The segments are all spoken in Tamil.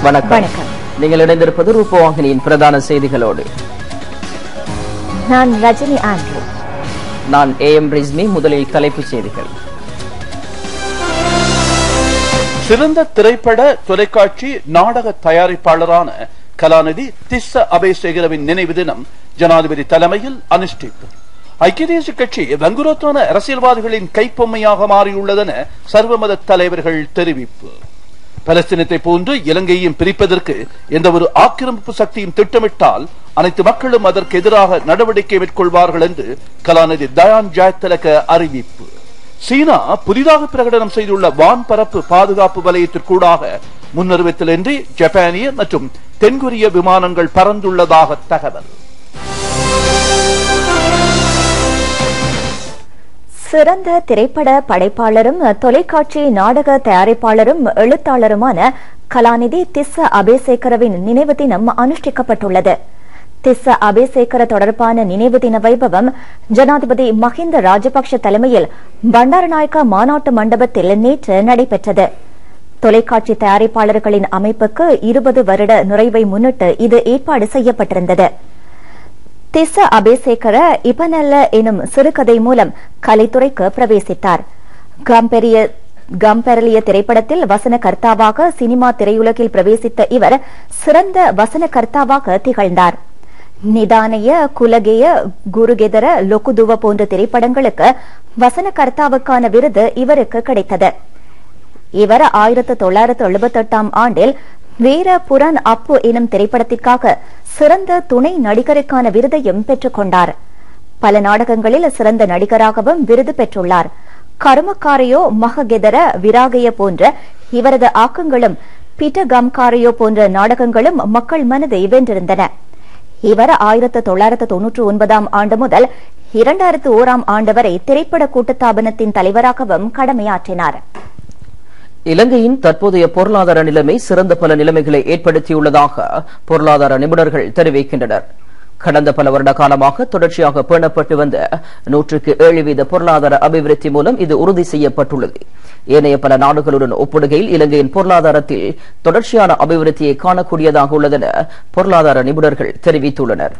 வணக்கம் வணக்கம். நீங்கள் இணைந்திருப்பது ரூபவாகினியின் பிரதான செய்திகளோடு நான் ரஜினி ஆண்ட்ரூ நான் ஏ எம் ரிஸ்மி முதலில் தலைப்புச் செய்திகள் சிறந்த திரைப்பட தொலைக்காட்சி நாடக தயாரிப்பாளரான கலாநிதி திஸ்ஸ அபேசேகரவின் நினைவு தினம் ஜனாதிபதி தலைமையில் அனுஷ்டிப்பு ஐக்கிய தேசிய கட்சி வங்குரோத்தான அரசியல்வாதிகளின் கைப்பொம்மையாக மாறியுள்ளதென சர்வமத தலைவர்கள் தெரிவிப்பு பலஸ்தீனத்தை போன்று இலங்கையையும் பிரிப்பதற்கு எந்த ஒரு ஆக்கிரமிப்பு சக்தியும் திட்டமிட்டால் அனைத்து மக்களும் அதற்கு எதிராக நடவடிக்கை மேற்கொள்வார்கள் என்று கலாநிதி தயான் ஜாயத்தலக அறிவிப்பு சீனா புதிதாக பிரகடனம் செய்துள்ள வான்பரப்பு பாதுகாப்பு வலயத்திற்கூடாக முன்னறிவித்தலின்றி ஜப்பானிய மற்றும் தென்கொரிய விமானங்கள் பறந்துள்ளதாக தகவல் சிறந்த திரைப்பட படைப்பாளரும் தொலைக்காட்சி நாடக தயாரிப்பாளரும் எழுத்தாளருமான கலாநிதி திஸ்ஸ அபேசேகரவின் நினைவு தினம் அனுஷ்டிக்கப்பட்டுள்ளது திஸ்ஸ அபேசேகர தொடர்பான நினைவு தின வைபவம் ஜனாதிபதி மஹிந்த ராஜபக்ஷ தலைமையில் பண்டாரநாயக்கா மாநாட்டு மண்டபத்தில் நேற்று நடைபெற்றது தொலைக்காட்சி தயாரிப்பாளர்களின் அமைப்புக்கு இருபது வருட நிறைவை முன்னிட்டு இது ஏற்பாடு செய்யப்பட்டிருந்தது திஸ்ஸ அபேசேகர இபனல்ல எனும் சிறுகதை மூலம் கலைத்துறைக்கு பிரவேசித்தார் கம்பெரிய கம்பெரலிய திரைப்படத்தில் வசனகர்த்தாவாக சினிமா திரையுலகில் பிரவேசித்த இவர் சிறந்த வசனகர்த்தாவாக திகழ்ந்தார் நிதானய குலகேய குருகெதர லொக்குதுவ போன்ற திரைப்படங்களுக்கு வசனகர்த்தாவுக்கான விருது இவருக்கு கிடைத்தது இவர் ஆயிரத்து தொள்ளாயிரத்து எழுபத்தெட்டாம் ஆண்டில் வீர புரான் அப்பு எனும் திரைப்படத்திற்காக சிறந்த துணை நடிகருக்கான விருதையும் பெற்றுக் கொண்டார் பல நாடகங்களில் சிறந்த நடிகராகவும் விருது பெற்றுள்ளார் கருமக்காரையோ மககெதர விராகைய போன்ற இவரது ஆக்கங்களும் பீட்டர் கம்காரையோ போன்ற நாடகங்களும் மக்கள் மனதை வென்றிருந்தன இவர் ஆயிரத்து தொள்ளாயிரத்து தொன்னூற்று ஒன்பதாம் ஆண்டு முதல் இரண்டாயிரத்து ஓராம் ஆண்டு வரை திரைப்பட கூட்டுத்தாபனத்தின் தலைவராகவும் கடமையாற்றினார் இலங்கையின் தற்போதைய பொருளாதார நிலைமை சிறந்த பல நிலைமைகளை ஏற்படுத்தியுள்ளதாக பொருளாதார நிபுணர்கள் தெரிவிக்கின்றனர் கடந்த பல வருட காலமாக தொடர்ச்சியாக பேணப்பட்டு வந்த நூற்றுக்கு ஏழு வீத பொருளாதார அபிவிருத்தி மூலம் இது உறுதி செய்யப்பட்டுள்ளது ஏனைய பல நாடுகளுடன் ஒப்பிடுகையில் இலங்கையின் பொருளாதாரத்தில் தொடர்ச்சியான அபிவிருத்தியை காணக்கூடியதாக உள்ளதென பொருளாதார நிபுணர்கள் தெரிவித்துள்ளனர்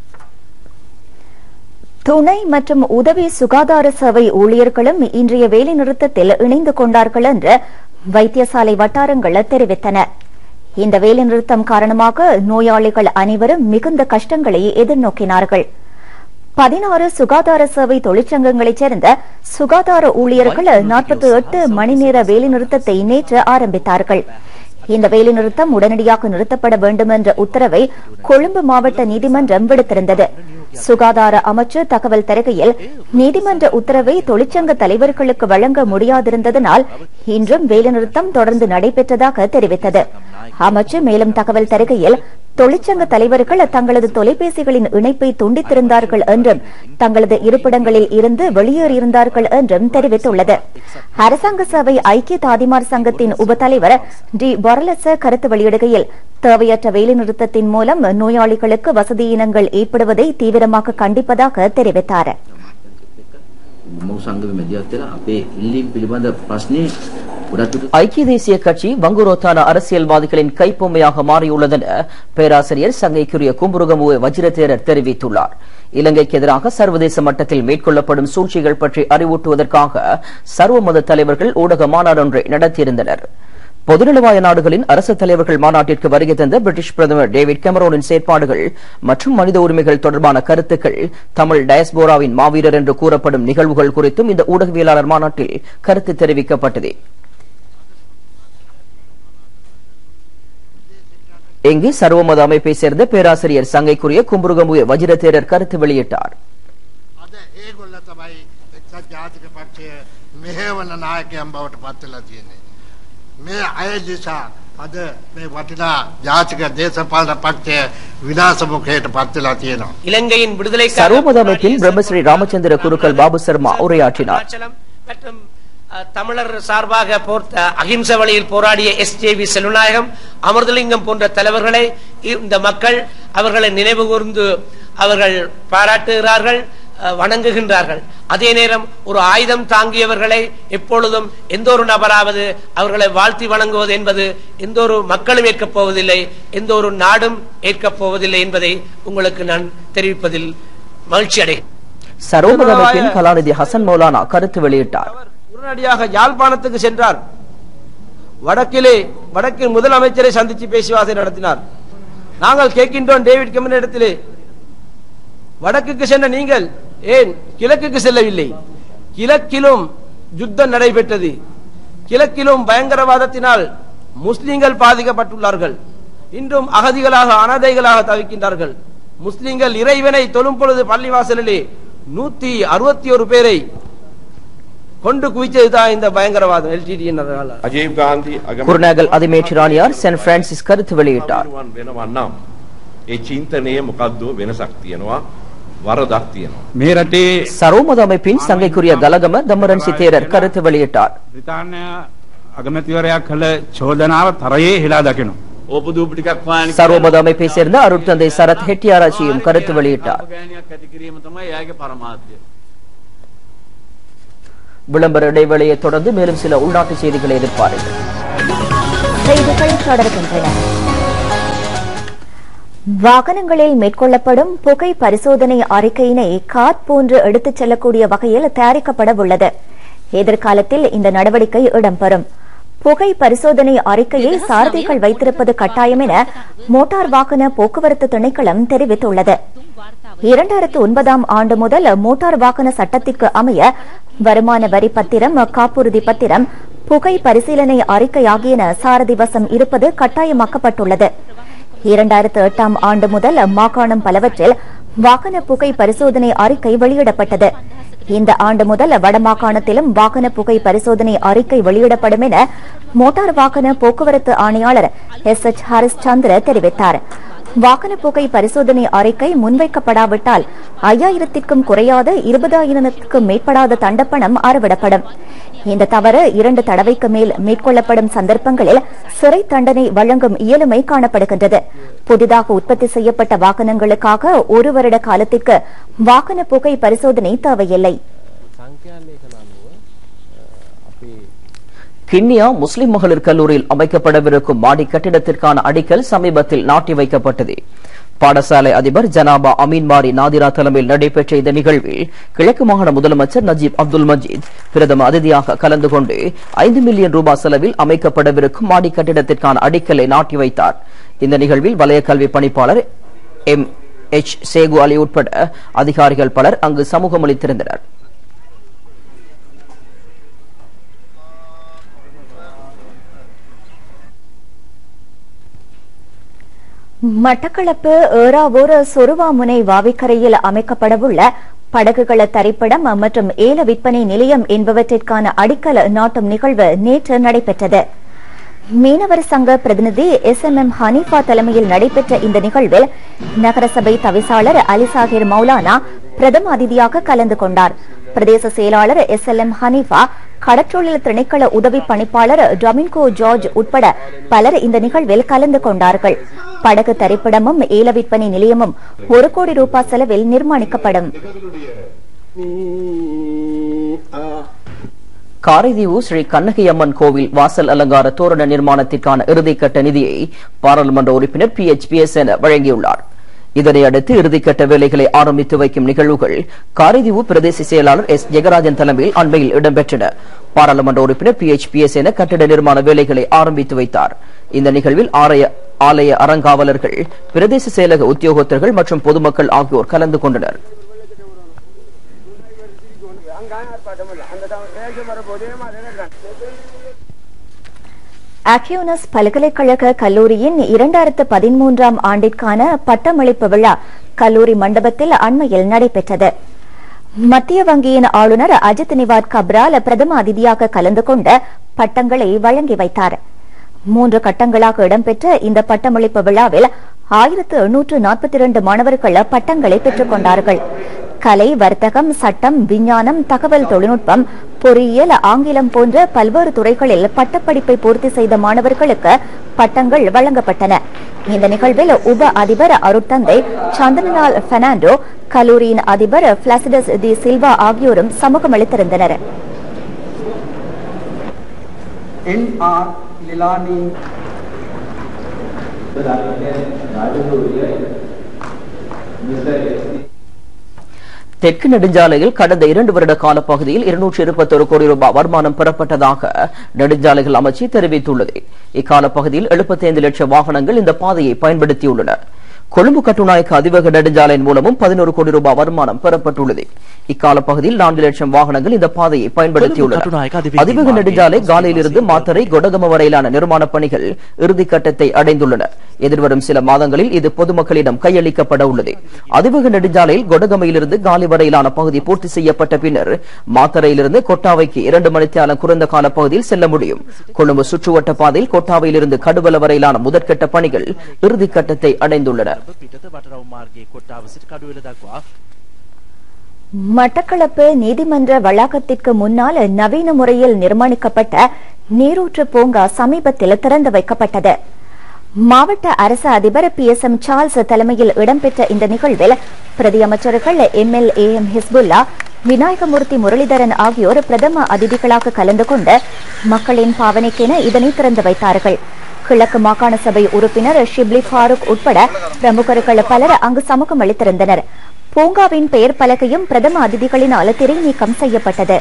துணை மற்றும் உதவி சுகாதார சேவை ஊழியர்களும் இன்றைய வேலைநிறுத்தத்தில் இணைந்து கொண்டார்கள் என்று வைத்தியசாலை வட்டாரங்கள் தெரிவித்தன இந்த வேலைநிறுத்தம் காரணமாக நோயாளிகள் அனைவரும் மிகுந்த கஷ்டங்களை எதிர்நோக்கினார்கள் பதினாறு சுகாதார சேவை தொழிற்சங்கங்களைச் சேர்ந்த சுகாதார ஊழியர்கள் நாற்பத்தி எட்டு மணி நேர வேலைநிறுத்தத்தை நேற்று ஆரம்பித்தார்கள் இந்த வேலைநிறுத்தம் உடனடியாக நிறுத்தப்பட வேண்டும் என்ற உத்தரவை கொழும்பு மாவட்ட நீதிமன்றம் விடுத்திருந்தது சுகாதார அமைச்சு தகவல் தருகையில் நீதிமன்ற உத்தரவை தொழிற்சங்க தலைவர்களுக்கு வழங்க முடியாதிருந்ததனால் இன்றும் வேலைநிறுத்தம் தொடர்ந்து நடைபெற்றதாக தெரிவித்தது அமைச்சு மேலும் தகவல் தருகையில் தொழிற்சங்க தலைவர்கள் தங்களது தொலைபேசிகளின் இணைப்பை துண்டித்திருந்தார்கள் என்றும் தங்களது இருப்பிடங்களில் இருந்து வெளியேறியிருந்தார்கள் என்றும் தெரிவித்துள்ளது அரசாங்க சபை ஐக்கிய தாதிமார் சங்கத்தின் உபத்தலைவர் டி பொரலச கருத்து வெளியிடுகையில் தேவையற்ற வேலைநிறுத்தத்தின் மூலம் நோயாளிகளுக்கு வசதியினங்கள் ஏற்படுவதை தீவிரமாக கண்டிப்பதாக தெரிவித்தார் මොහු සංගම මැදිහත් වෙලා අපේ ඉල්ලීම් පිළිබඳ ප්‍රශ්නේ ගොඩක් දුරට ஐக்கிய தேசிய கட்சி வங்குரோத்தான அரசியல்வாதிகளின் கைப்பொம்மையாக மாறியுள்ளதென பேராசிரியர் சங்கைக்குரிய கும்புருகமுவே வஜ்ரதேரர் தெரிவித்துள்ளார் இலங்கைக்கு எதிராக சர்வதேச மட்டத்தில் மேற்கொள்ளப்படும் சூழ்ச்சிகள் பற்றி அறிவூட்டுவதற்காக சர்வமத தலைவர்கள் ஊடக மாநாடு ஒன்றை நடத்தியிருந்தனர் பொதுநலவாய நாடுகளின் அரசு தலைவர்கள் மாநாட்டிற்கு வருகை தந்த பிரிட்டிஷ் பிரதமர் டேவிட் கெமரோனின் செயற்பாடுகள் மற்றும் மனித உரிமைகள் தொடர்பான கருத்துக்கள் தமிழ் டயஸ்போராவின் மாவீரர் என்று கூறப்படும் நிகழ்வுகள் குறித்தும் இந்த ஊடகவியலாளர் மாநாட்டில் கருத்து தெரிவிக்கப்பட்டது இங்கு சர்வமத அமைப்பை சேர்ந்த பேராசிரியர் சங்கைக்குரிய கும்புருகமுய வஜ்ரதேரர் கருத்து வெளியிட்டார் අද ඒගොල්ල තමයි එක්සත් ජාතික පක්ෂය මෙහෙවන නායකයන් බවට පත්වෙලා තියෙන්නේ. මේ අය නිසා අද මේ වටිනා ජාතික දේශපාලන පක්ෂය විනාශමුඛයට පත්වෙලා තියෙනවා. இலங்கையின் விடுதலை சர்வமத அமைப்பின் பிரம்மஸ்ரீ ராமச்சந்திர குருக்கள் பாபு சர்மா உரையாற்றினார் மற்றும் அஹ், தமிழர் சார்பாக போர்த்த அகிம்சை வழியில் போராடிய S J V Selvanayakam Amirthalingam போன்ற தலைவர்களை இந்த மக்கள் அவர்களை நினைவு கூர்ந்து அவர்கள் பாராட்டுகிறார்கள் அஹ், வணங்குகின்றார்கள் அதே நேரம் ஒரு ஆயுதம் தாங்கியவர்களை எப்பொழுதும் எந்த ஒரு நபராவது அவர்களை வாழ்த்தி வணங்குவது என்பது எந்த ஒரு மக்களும் ஏற்கப் போவதில்லை எந்த ஒரு நாடும் ஏற்கப் போவதில்லை என்பதை உங்களுக்கு நான் தெரிவிப்பதில் மகிழ்ச்சி அடைகிறேன் சரோமத அமைப்பின் கலாநிதி ஹசன் மௌலானா கருத்து வெளியிட்டார் அவர் உடனடியாக யாழ்ப்பாணத்துக்கு சென்றார் வடக்கிலே வடக்கின் முதலமைச்சரை சந்தித்து பேச்சுவார்த்தை நடத்தினார் நாங்கள் கேட்கின்றோம் டேவிட் கெமன் இடத்திலே வடக்குக்கு சென்ற நீங்கள் ஏன் கிழக்குக்கு செல்லவில்லை கிழக்கிலும் யுத்தம் நடைபெற்றது கிழக்கிலும் பயங்கரவாதத்தினால் முஸ்லிம்கள் பாதிக்கப்பட்டுள்ளார்கள் இன்றும் அகதிகளாக அனாதைகளாக தவிக்கின்றார்கள் முஸ்லிம்கள் இறைவனை தொழும் பொழுது பள்ளிவாசலிலே நூத்தி அறுபத்தி ஒரு பேரை கொண்டு குவிச்சதுதான் இந்த பயங்கரவாதம் எல்டிடி අජීව් ගාන්ධී අගමැතිතුමන් குருநாகல் அதிமேற்றிராணியார் சென்ட் பிரான்சிஸ் கருத்து வெளியிட்டார் වෙනවා නම් ඒ චින්තනයේ මොකක්ද වෙනසක් තියෙනවා වරදක් තියෙනවා මේ රටේ சரோமத அமைப்பின் சங்கைக்குரிய கலகம தம்மரன்சி தேரர் கருத்து வெளியிட்டார் බ්‍රිතාන්‍ය අගමැතිවරයා කළ චෝදනාව තරයේ හෙලා දකිනු. ඕපදූප ටිකක් හොයන්න சரோமத அமைப்பை சேர்ந்த அருட்தந்தை சரத் ஹெட்டியாராச்சியும் கருத்து வெளியிட்டார் ගෑනියක් ඇති කිරීම තමයි එයාගේ පරමාර්ථය. விளம்பர இடைவேளையை தொடர்ந்து மேலும் சில உள்நாட்டு செய்திகளை எதிர்பாருங்கள் செய்திகள் தொடர்கின்றன வாகனங்களில் மேற்கொள்ளப்படும் புகை பரிசோதனை அறிக்கையினை கார் போன்று எடுத்துச் செல்லக்கூடிய வகையில் தயாரிக்கப்பட உள்ளது எதிர்காலத்தில் இந்த நடவடிக்கை இடம்பெறும் புகை பரிசோதனை அறிக்கையை சாரதிகள் வைத்திருப்பது கட்டாயம் என மோட்டார் வாகன போக்குவரத்து திணைக்களம் தெரிவித்துள்ளது இரண்டாயிரத்து ஒன்பதாம் ஆண்டு முதல் மோட்டார் வாகன சட்டத்திற்கு அமைய வருமான வரி பத்திரம் காப்புறுதி பத்திரம் புகை பரிசீலனை அறிக்கை ஆகியன சாரதி வசம் இருப்பது கட்டாயமாக்கப்பட்டுள்ளது இரண்டாயிரத்து எட்டாம் ஆண்டு முதல் மாகாணம் பலவற்றில் வாகன புகை பரிசோதனை அறிக்கை வெளியிடப்பட்டது இந்த ஆண்டு முதல் வடமாகாணத்திலும் வாகன புகை பரிசோதனை அறிக்கை வெளியிடப்படும் என மோட்டார் வாகன போக்குவரத்து ஆணையாளர் எஸ் எச் ஹாரிஸ் சந்திர தெரிவித்தார் வாகன புகை பரிசோதனை அறிக்கை முன்வைக்கப்படாவிட்டால் ஐயாயிரத்திற்கும் குறையாத இருபதாயிரத்திற்கும் மேற்படாத தண்டப்பணம் அறவிடப்படும் இந்த தவறு இரண்டு தடவைக்கு மேல் மேற்கொள்ளப்படும் சந்தர்ப்பங்களில் சிறை தண்டனை வழங்கும் இயலுமை காணப்படுகின்றது புதிதாக உற்பத்தி செய்யப்பட்ட வாகனங்களுக்காக ஒரு வருட காலத்திற்கு வாகன புகை பரிசோதனை தேவையில்லை கிண்ணியா முஸ்லிம் மகளிர் கல்லூரியில் அமைக்கப்படவிருக்கும் மாடி கட்டிடத்திற்கான அடிக்கல் சமீபத்தில் நாட்டி வைக்கப்பட்டது பாடசாலை அதிபர் ஜனாபா அமீன் மாரி நாதிரா தலைமையில் நடைபெற்ற இந்த நிகழ்வில் கிழக்கு மாகாண முதலமைச்சர் நஜீப் அப்துல் மஜீத் பிரதம அதிதியாக கலந்து கொண்டு ஐந்து மில்லியன் ரூபாய் செலவில் அமைக்கப்படவிருக்கும் மாடி கட்டிடத்திற்கான அடிக்கலை நாட்டி வைத்தார் இந்த நிகழ்வில் வலய கல்வி பணிப்பாளர் எம் எச் சேகு அலி உட்பட அதிகாரிகள் பலர் அங்கு சமூகமளித்திருந்தனர் மட்டக்களப்பு ஏறாவூர் சொருவாமுனை வாவிக்கரையில் அமைக்கப்படவுள்ள படகுகள தரிப்பிடம் மற்றும் ஏல விற்பனை நிலையம் என்பவற்றிற்கான அடிக்கல் நாட்டும் நிகழ்வு நேற்று நடைபெற்றது மீனவர் சங்க பிரதிநிதி எஸ் எம் எம் ஹனீஃபா தலைமையில் நடைபெற்ற இந்த நிகழ்வில் நகரசபை தவிசாளர் அலிசாகிர் மௌலானா பிரதம அதிதியாக கலந்து கொண்டார் பிரதேச செயலாளர் எஸ் எல் எம் ஹனீஃபா கடற்றொழில் திணைக்கள உதவி பணிப்பாளர் டொமின்கோ ஜார்ஜ் உட்பட பலர் இந்த நிகழ்வில் கலந்து கொண்டார்கள் படகு தரிப்பிடமும் ஏல விற்பனை நிலையமும் ஒரு கோடி ரூபாய் செலவில் நிர்மாணிக்கப்படும் காரைதீவு ஸ்ரீ கண்ணகி அம்மன் கோவில் வாசல் அலங்கார தோரண நிர்மாணத்திற்கான இறுதிக்கட்ட நிதியை பாராளுமன்ற உறுப்பினர் பி எச் பி எஸ் என வழங்கியுள்ளார் இதனை அடுத்து இறுதிக்கட்ட வேலைகளை ஆரம்பித்து வைக்கும் நிகழ்வுகள் காரைதீவு பிரதேச செயலாளர் எஸ் ஜெகராஜன் தலைமையில் அண்மையில் இடம்பெற்றன பாராளுமன்ற உறுப்பினர் பி எச் பி எஸ் என கட்டிட நிர்மாண வேலைகளை ஆரம்பித்து வைத்தார் இந்த நிகழ்வில் ஆலய ஆலய அறங்காவலர்கள் பிரதேச செயலக உத்தியோகத்தர்கள் மற்றும் பொதுமக்கள் ஆகியோர் கலந்து கொண்டனர் அக்யூனஸ் பல்கலைக்கழக கல்லூரியின் இரண்டாயிரத்து பதிமூன்றாம் ஆண்டிற்கான பட்டமளிப்பு விழா கல்லூரி மண்டபத்தில் அண்மையில் நடைபெற்றது மத்திய வங்கியின் ஆளுநர் அஜித் நிவாத் கப்ரால் பிரதம அதிதியாக கலந்து கொண்ட பட்டங்களை வழங்கி வைத்தார் மூன்று கட்டங்களாக இடம்பெற்ற இந்த பட்டமளிப்பு விழாவில் ஆயிரத்து எண்ணூற்று நாற்பத்தி இரண்டு மாணவர்கள் பட்டங்களை பெற்றுக் கொண்டார்கள் கலை வர்த்தகம் சட்டம் விஞ்ஞானம் தகவல் தொழில்நுட்பம் பொறியியல் ஆங்கிலம் போன்ற பல்வேறு துறைகளில் பட்டப்படிப்பை பூர்த்தி செய்த மாணவர்களுக்கு பட்டங்கள் வழங்கப்பட்டன இந்த நிகழ்வில் உப அதிபர் அருட்தந்தை சந்தனலால் பெர்னாண்டோ கல்லூரியின் அதிபர் பிளாசிடஸ் தி சில்வா ஆகியோரும் சமூகம் அளித்திருந்தனர் N.R. Lilani தெற்கு நெடுஞ்சாலையில் கடந்த இரண்டு வருட காலப்பகுதியில் இருநூற்றி இருபத்தொரு கோடி ரூபாய் வருமானம் பெறப்பட்டதாக நெடுஞ்சாலைகள் அமைச்சு தெரிவித்துள்ளது இக்காலப்பகுதியில் எழுபத்தைந்து லட்சம் வாகனங்கள் இந்த பாதையை பயன்படுத்தியுள்ளன கொழும்பு கட்டுநாயக்க அதிவேக நெடுஞ்சாலையின் மூலமும் பதினோரு கோடி ரூபாய் வருமானம் பெறப்பட்டுள்ளது இக்கால பகுதியில் நான்கு லட்சம் வாகனங்கள் இந்த பாதையை பயன்படுத்தியுள்ளன அதிவேக நெடுஞ்சாலை காலையிலிருந்து மாத்தரை கொடகம வரையிலான நிர்மாணப் பணிகள் இறுதிக்கட்டத்தை அடைந்துள்ளன எதிர்வரும் சில மாதங்களில் இது பொதுமக்களிடம் கையளிக்கப்பட உள்ளது அதிவேக நெடுஞ்சாலையில் கொடகமையிலிருந்து காலி வரையிலான பகுதி பூர்த்தி செய்யப்பட்ட பின்னர் மாத்தரையிலிருந்து கொட்டாவைக்கு இரண்டு மணித்தியாலம் குறைந்த கால பகுதியில் செல்ல முடியும் கொழும்பு சுற்றுவட்ட பாதையில் கொட்டாவையிலிருந்து கடுவல வரையிலான முதற்கட்ட பணிகள் இறுதிக்கட்டத்தை அடைந்துள்ளன පිටත වටරව් මාර්ගයේ කොට්ටාව සිට කඩුවෙල දක්වා மட்டக்களப்பு நீதிமன்ற வளாகத்திற்கு முன்னால் நவீன முறையில் நிர்மாணிக்கப்பட்ட நீரூற்று பூங்கா சமீபத்தில் திறந்து வைக்கப்பட்டது மாவட்ட அரசு அதிபர் பி எஸ் எம் சார்ல்ஸ் தலைமையில் இடம்பெற்ற இந்த நிகழ்வில் பிரதி அமைச்சர்கள் M L A M Hizbullah Vinayagamoorthy Muralitharan ஆகியோர் பிரதம அதிதிகளாக கலந்து கொண்டு மக்களின் பாவனைக்கென இதனை திறந்து வைத்தார்கள் கிழக்கு மாகாண சபை உறுப்பினர் ஷிப்லி ஃபாரூக் உட்பட பிரமுகர்கள் பலர் அங்கு சமூகம் அளித்திருந்தனர் பூங்காவின் பெயர் பலகையும் பிரதம அதிதிகளினால் திரை நீக்கம் செய்யப்பட்டது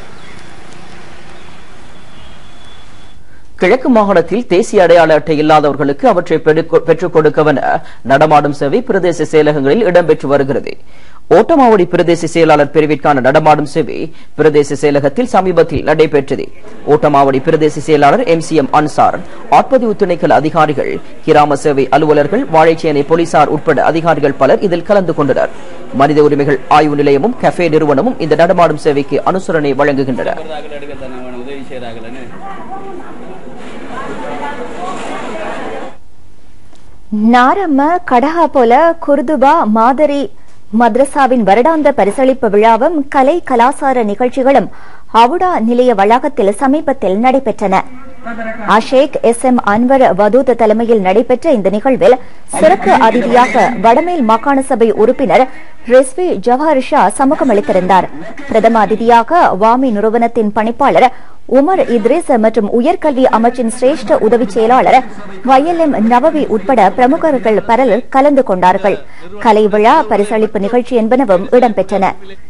கிழக்கு மாகாணத்தில் தேசிய அடையாள அட்டை இல்லாதவர்களுக்கு அவற்றை பெடுக்க- பெற்றுக் கொடுக்கவென நடமாடும் சேவை பிரதேச செயலகங்களில் இடம்பெற்று வருகிறது ஓட்டமாவடி பிரதேச செயலாளர் பிரிவிற்கான நடமாடும் சேவை பிரதேச செயலகத்தில் சமீபத்தில் நடைபெற்றது ஓட்டமாவடி பிரதேச செயலாளர் எம் சி எம் அன்சார் ஆட்பதிவு திணைக்கள அதிகாரிகள் கிராம சேவை அலுவலர்கள் வாழைச்சேனை போலீசார் உட்பட அதிகாரிகள் பலர் இதில் கலந்து கொண்டனர் மனித உரிமைகள் ஆய்வு நிலையமும் கஃபே நிறுவனமும் இந்த நடமாடும் சேவைக்கு அனுசரணை வழங்குகின்றன நாரம்ம கடஹாபொல குர்துபா மாதிரி மദ്രസാவின் வருடாந்த பரிசளிப்பு விழாவும் கலை கலாசார நிகழ்ச்சிகளும் அவுடா நிலைய வளாகத்தில் சமீபத்தில் நடைபெற்றன அஷேக் எஸ் எம் அன்வர் வதூத் தலைமையில் நடைபெற்ற இந்த நிகழ்வில் சிறப்பு அதிதியாக வடமேல் மாகாண சபை உறுப்பினர் ரிஸ்வி ஜவஹர் ஷா சமூகம் அளித்திருந்தார் பிரதம அதிதியாக வாமி நிறுவனத்தின் பணிப்பாளர் உமர் இத்ரிஸ் மற்றும் உயர்கல்வி அமைச்சின் சிரேஷ்ட உதவி செயலாளர் வயல்எம் நவவி உட்பட பிரமுகர்கள் பலர் கலந்து கொண்டார்கள் கலை விழா பரிசளிப்பு நிகழ்ச்சி என்பனவும் இடம்பெற்றன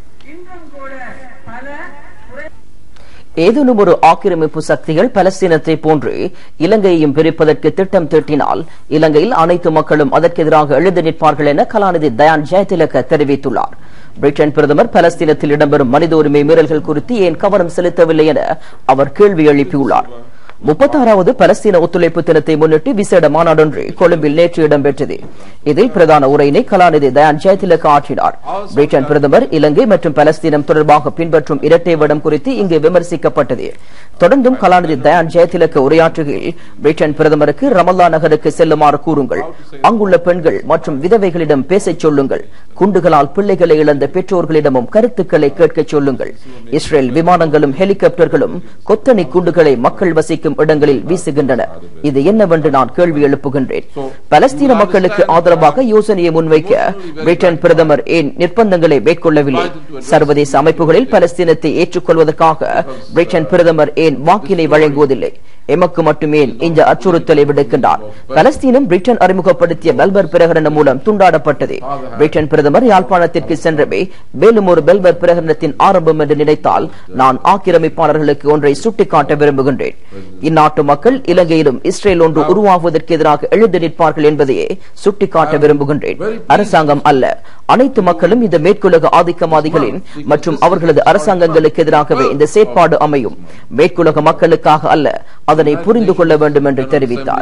ஏதேனும் ஒரு ஆக்கிரமிப்பு சக்திகள் பலஸ்தீனத்தை போன்று இலங்கையையும் பிரிப்பதற்கு திட்டம் தீட்டினால் இலங்கையில் அனைத்து மக்களும் அதற்கு எதிராக எழுந்து நிற்பார்கள் என கலாநிதி தயான் ஜெயதிலக தெரிவித்துள்ளார் பிரிட்டன் பிரதமர் பலஸ்தீனத்தில் இடம்பெறும் மனித உரிமை மீறல்கள் குறித்து ஏன் கவனம் செலுத்தவில்லை என அவர் கேள்வி எழுப்பியுள்ளார் முப்பத்தாறாவது பலஸ்தீன ஒத்துழைப்பு தினத்தை முன்னிட்டு விசேட மாநாடொன்று கொழும்பில் நேற்று இடம்பெற்றது இதில் பிரதான உரையினை கலாநிதி தயான் ஜெயதிலக ஆற்றினார் பிரிட்டன் பிரதமர் இலங்கை மற்றும் பலஸ்தீனம் தொடர்பாக பின்பற்றும் இரட்டை வடம் குறித்து இங்கு விமர்சிக்கப்பட்டது தொடர்ந்தும் கலாநிதி தயான் ஜெயதிலக உரையாற்றுகையில் பிரிட்டன் பிரதமருக்கு ரமல்லா நகருக்கு செல்லுமாறு கூறுங்கள் அங்குள்ள பெண்கள் மற்றும் விதவைகளிடம் பேசச் சொல்லுங்கள் குண்டுகளால் பிள்ளைகளை இழந்த பெற்றோர்களிடமும் கருத்துக்களை கேட்கச் சொல்லுங்கள் இஸ்ரேல் விமானங்களும் ஹெலிகாப்டர்களும் கொத்தணி குண்டுகளை மக்கள் வசிக்கும் இடங்களில் வீசுகின்றன இது என்னவென்று நான் கேள்வி எழுப்புகின்றேன் பலஸ்தீன மக்களுக்கு ஆதரவாக யோசனையை முன்வைக்க பிரிட்டன் பிரதமர் ஏன் நிர்பந்தங்களை மேற்கொள்ளவில்லை சர்வதேச அமைப்புகளில் பலஸ்தீனத்தை ஏற்றுக்கொள்வதற்காக பிரிட்டன் பிரதமர் ஏன் வாக்கினை வழங்குவதில்லை எமக்கு மட்டுமே இந்த அச்சுறுத்தலை விடுக்கின்றார் பலஸ்தீனம் பிரிட்டன் அறிமுகப்படுத்திய பெல்வர் பிரகடனம் மூலம் துண்டாடப்பட்டது பிரிட்டன் பிரதமர் யாழ்ப்பாணத்திற்கு சென்றவே மேலும் ஒரு பெல்வர் பிரகடனத்தின் ஆரம்பம் என்று நினைத்தால் நான் ஆக்கிரமிப்பாளர்களுக்கு ஒன்றை சுட்டிக்காட்ட விரும்புகின்றேன் இந்நாட்டு மக்கள் இலங்கையிலும் இஸ்ரேல் ஒன்று உருவாகுவதற்கு எதிராக எழுந்து நிற்பார்கள் என்பதையே சுட்டிக்காட்ட விரும்புகின்றேன் அரசாங்கம் அல்ல அனைத்து மக்களும் இந்த மேற்குலக ஆதிக்கவாதிகளின் மற்றும் அவர்களது அரசாங்கங்களுக்கு எதிராகவே இந்த செயற்பாடு அமையும் மேற்குலக மக்களுக்காக அல்ல அதனை புரிந்து கொள்ள வேண்டும் என்று தெரிவித்தார்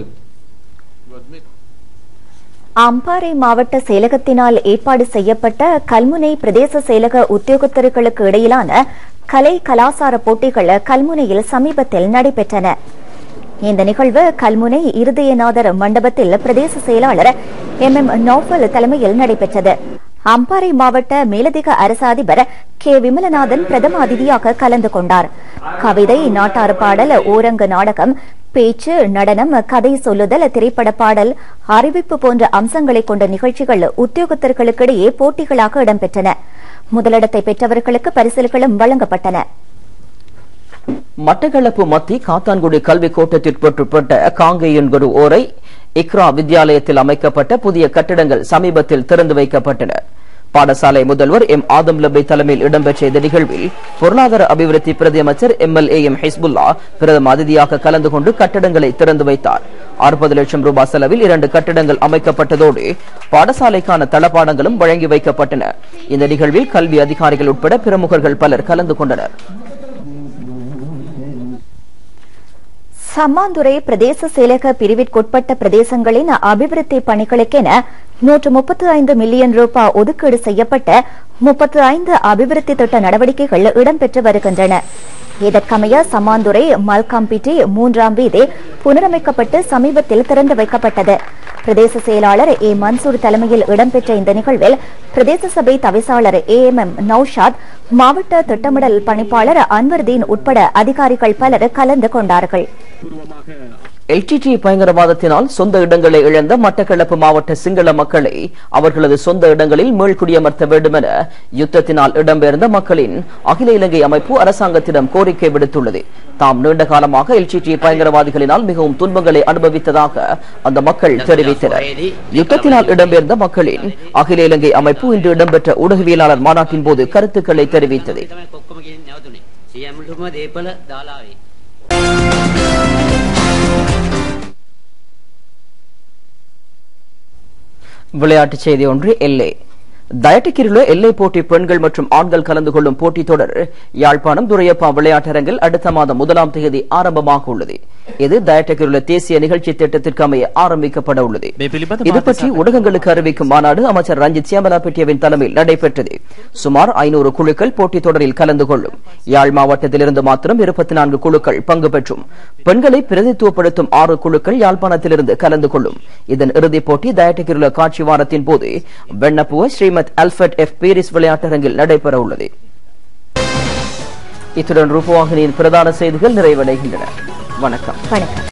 அம்பாறை மாவட்ட செயலகத்தினால் ஏற்பாடு செய்யப்பட்ட கல்முனை பிரதேச செயலக உத்தியோகத்தர்களுக்கு இடையிலான கலை கலாசார போட்டிகள் கல்முனையில் சமீபத்தில் நடைபெற்றன இந்த நிகழ்வு கல்முனை இருதயநாதர் மண்டபத்தில் பிரதேச செயலாளர் எம் எம் நௌஃபல் தலைமையில் நடைபெற்றது அம்பாறை மாவட்ட மேலதிக அரசு அதிபர் கே விமலநாதன் பிரதம அதிதியாக கலந்து கொண்டார் கவிதை நாட்டார் பாடல் ஓரங்க நாடகம் பேச்சு நடனம் கதை சொல்லுதல் திரைப்பட பாடல் அறிவிப்பு போன்ற அம்சங்களை கொண்ட நிகழ்ச்சிகள் உத்தியோகத்தர்களுக்கிடையே போட்டிகளாக இடம்பெற்றன முதலிடத்தை பெற்றவர்களுக்கு பரிசில்களும் வழங்கப்பட்டன மட்டக்களப்பு மத்தி காத்தான்குடி கல்வி கோட்டத்திற்குட்பட்ட காங்கேயன்குரு ஓரை இக்ரா வித்யாலயத்தில் அமைக்கப்பட்ட புதிய கட்டிடங்கள் சமீபத்தில் திறந்து வைக்கப்பட்டன பாடசாலை முதல்வர் எம் ஆதம் லபை தலைமையில் இடம்பெற்ற இந்த நிகழ்வில் பொருளாதார அபிவிருத்தி பிரதி அமைச்சர் M L A M Hizbullah பிரதம அதிதியாக கலந்து கொண்டு கட்டடங்களை திறந்து வைத்தார் அறுபது லட்சம் ரூபாய் செலவில் இரண்டு கட்டிடங்கள் அமைக்கப்பட்டதோடு பாடசாலைக்கான தளபாடங்களும் வழங்கி வைக்கப்பட்டன இந்த நிகழ்வில் கல்வி அதிகாரிகள் உட்பட பிரமுகர்கள் பலர் கலந்து கொண்டனர் சம்மாந்துறை பிரதேச செயலக பிரிவிற்குட்பட்ட பிரதேசங்களின் அபிவிருத்தி பணிகளுக்கென நூற்று முப்பத்தி ஐந்து மில்லியன் ரூபாய் ஒதுக்கீடு செய்யப்பட்ட முப்பத்தி ஐந்து அபிவிருத்தி திட்ட நடவடிக்கைகள் இடம்பெற்று வருகின்றன இதற்கமைய சம்மாந்துறை மல்காம்பிட்டி மூன்றாம் வீதி புனரமைக்கப்பட்டு சமீபத்தில் திறந்து வைக்கப்பட்டது பிரதேச செயலாளர் ஏ மன்சூர் தலைமையில் இடம்பெற்ற இந்த நிகழ்வில் பிரதேச சபை தவிசாளர் ஏ எம் எம் நൌஷாத் மாவட்ட திட்டமிடல் பணிப்பாளர் அன்வர்தீன் உட்பட அதிகாரிகள் பலர் கலந்து கொண்டார்கள் எல்டிடி பயங்கரவாதத்தினால் சொந்த இடங்களை இழந்த மட்டக்களப்பு மாவட்ட சிங்கள மக்களை அவர்களது சொந்த இடங்களில் மீள்குடியமர்த்த வேண்டும் என யுத்தத்தினால் இடம்பெயர்ந்த மக்களின் அகில இலங்கை அமைப்பு அரசாங்கத்திடம் கோரிக்கை விடுத்துள்ளது தாம் நீண்ட காலமாக எல்டிடி பயங்கரவாதிகளினால் மிகவும் துன்பங்களை அனுபவித்ததாக அந்த மக்கள் தெரிவித்தனர் யுத்தத்தினால் இடம்பெயர்ந்த மக்களின் அகில இலங்கை அமைப்பு இன்று இடம்பெற்ற ஊடகவியலாளர் மாநாட்டின் போது கருத்துக்களை தெரிவித்தது සියම්ලුම දේපල දාලාවේ. விளையாட்டுச் செய்தி ஒன்று எல்லை தயட்டிக்கிரில எல்லை போட்டி பெண்கள் மற்றும் ஆண்கள் கலந்து கொள்ளும் போட்டித் தொடர் யாழ்ப்பாணம் துரையப்பா விளையாட்டரங்கில் அடுத்த மாதம் முதலாம் தேதி ஆரம்பமாக உள்ளது இது தயட்டக்கிருள தேசிய நிகழ்ச்சி திட்டத்திற்கு அமைய ஆரம்பிக்கப்பட உள்ளது இது பற்றி ஊடகங்களுக்கு அறிவிக்கும் மாநாடு அமைச்சர் ரஞ்சித் சியாமலாபெட்டியவின் தலைமையில் நடைபெற்றது சுமார் ஐநூறு குழுக்கள் போட்டித் தொடரில் கலந்து கொள்ளும் யாழ் மாவட்டத்திலிருந்து மாத்திரம் இருபத்தி நான்கு குழுக்கள் பங்கு பெற்றும் பெண்களை பிரதித்துவப்படுத்தும் ஆறு குழுக்கள் யாழ்ப்பாணத்திலிருந்து கலந்து கொள்ளும் இதன் இறுதிப் போட்டி தயட்டக்கிருள காட்சி வாரத்தின் போது வெண்ணப்புவ ஸ்ரீமத் அல்ஃபர்ட் எஃப் பீரிஸ் விளையாட்டரங்கில் நடைபெற உள்ளது இத்துடன் ரூபவாகினியின் பிரதான செய்திகள் நிறைவடைகின்றன வணக்கம் வணக்கம்